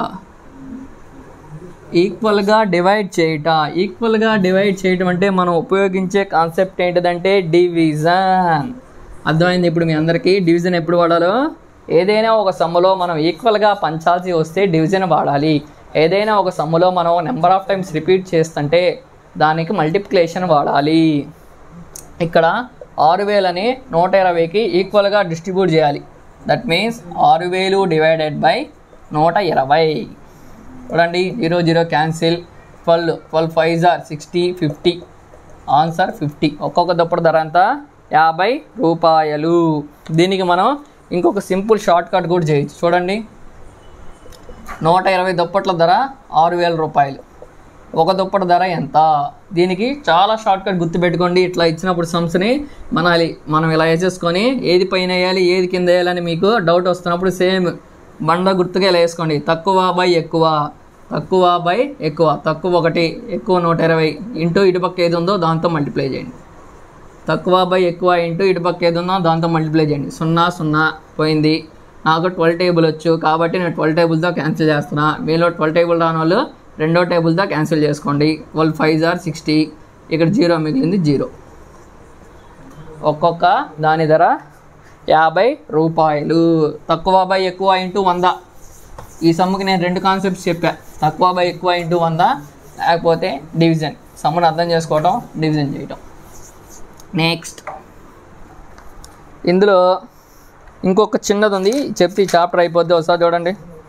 ఈక్వల్గా డివైడ్ చేయుట ఈక్వల్గా డివైడ్ చేయటం అంటే మనం ఉపయోగించే కాన్సెప్ట్ ఏంటిదంటే డివిజన్ అర్థమైంది ఇప్పుడు మీ అందరికీ డివిజన్ ఎప్పుడు వాడాలో ఏదైనా ఒక సమ్ములో మనం ఈక్వల్గా పంచాల్సి వస్తే డివిజన్ వాడాలి ఏదైనా ఒక సమ్ములో మనం నెంబర్ ఆఫ్ టైమ్స్ రిపీట్ చేస్తుంటే దానికి మల్టిప్లికేషన్ వాడాలి ఇక్కడ ఆరు వేలని నూట ఇరవైకి ఈక్వల్గా డిస్ట్రిబ్యూట్ చేయాలి దట్ మీన్స్ ఆరు వేలు డివైడెడ్ బై నూట ఇరవై చూడండి zero zero cancel twelve twelve five are sixty fifty answer fifty ఒక్కొక్క దుప్పటి ధర అంతా యాభై రూపాయలు దీనికి మనం ఇంకొక సింపుల్ షార్ట్ కట్ కూడా చేయొచ్చు చూడండి నూట ఇరవై దుప్పట్ల ధర ఆరు వేల రూపాయలు ఒక దుప్పటి ధర ఎంత దీనికి చాలా షార్ట్ కట్ గుర్తుపెట్టుకోండి ఇట్లా ఇచ్చినప్పుడు సమ్స్ని మనాలి మనం ఇలా వేసేసుకొని ఏది పైన వేయాలి ఏది కింద వేయాలని మీకు డౌట్ వస్తున్నప్పుడు సేమ్ బండ గుర్తుగా ఇలా వేసుకోండి తక్కువ బై ఎక్కువ తక్కువ బై ఎక్కువ తక్కువ ఒకటి ఎక్కువ నూట ఇరవై ఇంటూ ఇటుపక్క ఏది ఉందో దాంతో మల్టిప్లై చేయండి తక్కువ బై ఎక్కువ ఇంటూ ఇటుపక్క ఏది ఉందో దాంతో మల్టిప్లై చేయండి సున్నా సున్నా పోయింది నాకు ట్వెల్వ్ టేబుల్ వచ్చు కాబట్టి నేను ట్వెల్వ్ టేబుల్తో క్యాన్సిల్ చేస్తున్నా మీలో ట్వెల్వ్ టేబుల్ రాని వాళ్ళు రెండో టేబుల్తో క్యాన్సిల్ చేసుకోండి ట్వెల్వ్ ఫైవ్ జార్ సిక్స్టీ ఇక్కడ జీరో మిగిలింది జీరో ఒక్కొక్క దాని ధర యాభై రూపాయలు తక్కువ బై ఎక్కువ ఇంటూ వంద ఈ సమ్ముకి నేను రెండు కాన్సెప్ట్స్ చెప్పా తక్కువ బై ఎక్కువ ఇంటూ వంద లేకపోతే డివిజన్ సమ్మును అర్థం చేసుకోవటం డివిజన్ చేయటం నెక్స్ట్ ఇందులో ఇంకొక చిన్నది ఉంది చెప్తే ఈ చాప్టర్ అయిపోద్ది ఒకసారి చూడండి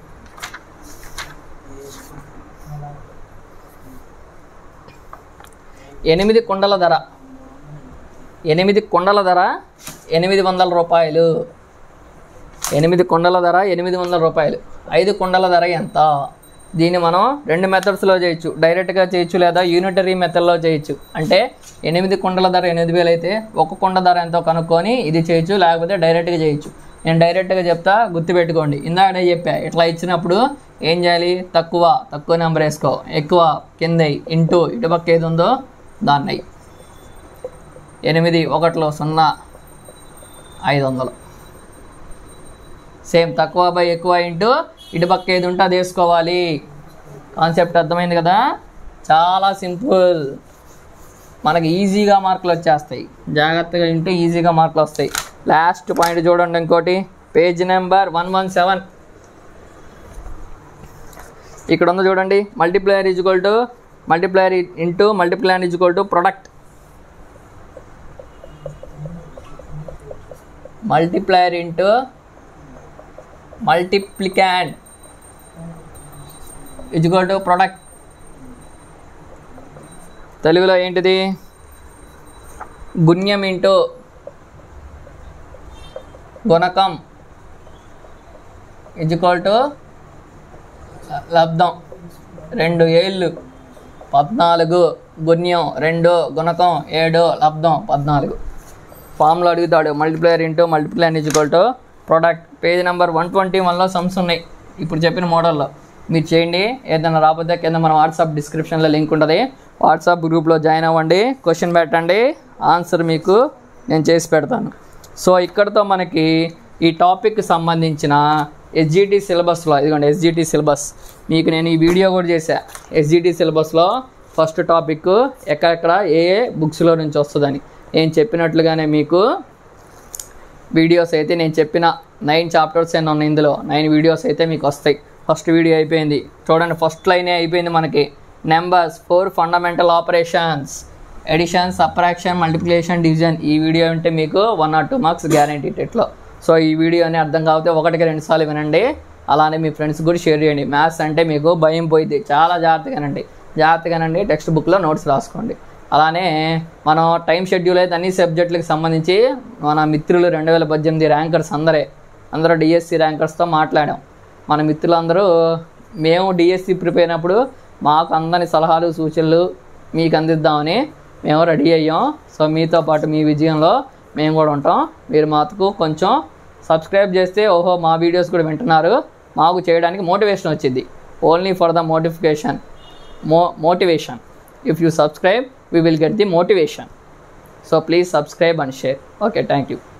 ఎనిమిది కుండల ధర ఎనిమిది కుండల ధర ఎనిమిది వందల రూపాయలు ఎనిమిది కుండల ధర ఎనిమిది వందల రూపాయలు ఐదు కుండల ధర ఎంత దీన్ని మనం రెండు మెథడ్స్లో చేయొచ్చు డైరెక్ట్గా చేయొచ్చు లేదా యూనిటరీ మెథడ్లో చేయొచ్చు అంటే ఎనిమిది కుండల ధర ఎనిమిది వేలు అయితే ఒక కుండ ధర ఎంతో కనుక్కొని ఇది చేయొచ్చు లేకపోతే డైరెక్ట్గా చేయొచ్చు నేను డైరెక్ట్గా చెప్తా గుర్తుపెట్టుకోండి ఇందాకనే చెప్పా ఇట్లా ఇచ్చినప్పుడు ఏం చేయాలి తక్కువ తక్కువ నెంబర్ వేసుకో ఎక్కువ కింద ఇంటూ ఇటుపక్క ఏది ఉందో దాన్ని అయ్యి ఎనిమిది ఒకటిలో సున్నా ఐదు వందలు సేమ్ తక్కువ బై ఎక్కువ ఇంటూ ఇటు పక్క ఏది ఉంటే అది వేసుకోవాలి కాన్సెప్ట్ అర్థమైంది కదా చాలా సింపుల్ మనకి ఈజీగా మార్కులు వచ్చేస్తాయి జాగ్రత్తగా వింటే ఈజీగా మార్కులు వస్తాయి లాస్ట్ పాయింట్ చూడండి ఇంకోటి page number one one seven ఇక్కడ ఉంది చూడండి multiplier is equal to multiplier into multiplier is equal to product multiplier into multiplicand is equal to product తెలుగులో ఏంటిది గుణ్యం ఇంటూ గుణకం ఈజ్వల్ టు లబ్ధం రెండు ఏళ్ళు పద్నాలుగు గుణ్యం రెండు గుణకం ఏడు లబ్ధం పద్నాలుగు ఫామ్లో అడుగుతాడు multiplier into multiplier is equal to product page number one twenty వన్లో సమ్స్ ఉన్నాయి ఇప్పుడు చెప్పిన మోడల్లో మీరు చేయండి ఏదైనా రాకపోతే కింద మన వాట్సాప్ డిస్క్రిప్షన్లో లింక్ ఉంటుంది వాట్సాప్ గ్రూప్లో జాయిన్ అవ్వండి క్వశ్చన్ పెట్టండి ఆన్సర్ మీకు నేను చేసి పెడతాను సో ఇక్కడతో మనకి ఈ టాపిక్కి సంబంధించిన ఎస్జిటి సిలబస్లో ఇదిగోండి ఎస్జిటి సిలబస్ మీకు నేను ఈ వీడియో కూడా చేశా ఎస్జిటి సిలబస్లో ఫస్ట్ టాపిక్ ఎక్కడెక్కడ ఏ ఏ బుక్స్లో నుంచి వస్తుందని నేను చెప్పినట్లుగానే మీకు వీడియోస్ అయితే నేను చెప్పిన నైన్ చాప్టర్స్ ఎన్ని ఉన్నాయి ఇందులో నైన్ వీడియోస్ అయితే మీకు వస్తాయి ఫస్ట్ వీడియో అయిపోయింది చూడండి ఫస్ట్ లైనే అయిపోయింది మనకి numbers four fundamental operations addition subtraction multiplication division ఈ వీడియో ఉంటే మీకు one or two marks guarantee టెట్లో సో ఈ వీడియోని అర్థం కాకపోతే ఒకటికి రెండు సార్లు వినండి అలానే మీ ఫ్రెండ్స్ కూడా షేర్ చేయండి మ్యాథ్స్ అంటే మీకు భయం పోయింది చాలా జాగ్రత్తగానండి జాగ్రత్తగానండి టెక్స్ట్ బుక్లో నోట్స్ రాసుకోండి అలానే మనం టైం షెడ్యూల్ అయితే అన్ని సబ్జెక్టులకు సంబంధించి మన మిత్రులు రెండు వేల పద్దెనిమిది ర్యాంకర్స్ అందరే అందరూ డిఎస్సి ర్యాంకర్స్తో మాట్లాడాం మన మిత్రులందరూ మేము డిఎస్సి ప్రిపేర్ అయినప్పుడు మాకు అందని సలహాలు సూచనలు మీకు అందిద్దామని మేము రెడీ అయ్యాం సో మీతో పాటు మీ విజయంలో మేము కూడా ఉంటాం మీరు మాకు కొంచెం సబ్స్క్రైబ్ చేస్తే ఓహో మా వీడియోస్ కూడా వింటున్నారు మాకు చేయడానికి మోటివేషన్ వచ్చింది ఓన్లీ ఫర్ ద మోటిఫికేషన్ మో motivation if you subscribe we will get the motivation so please subscribe and share okay thank you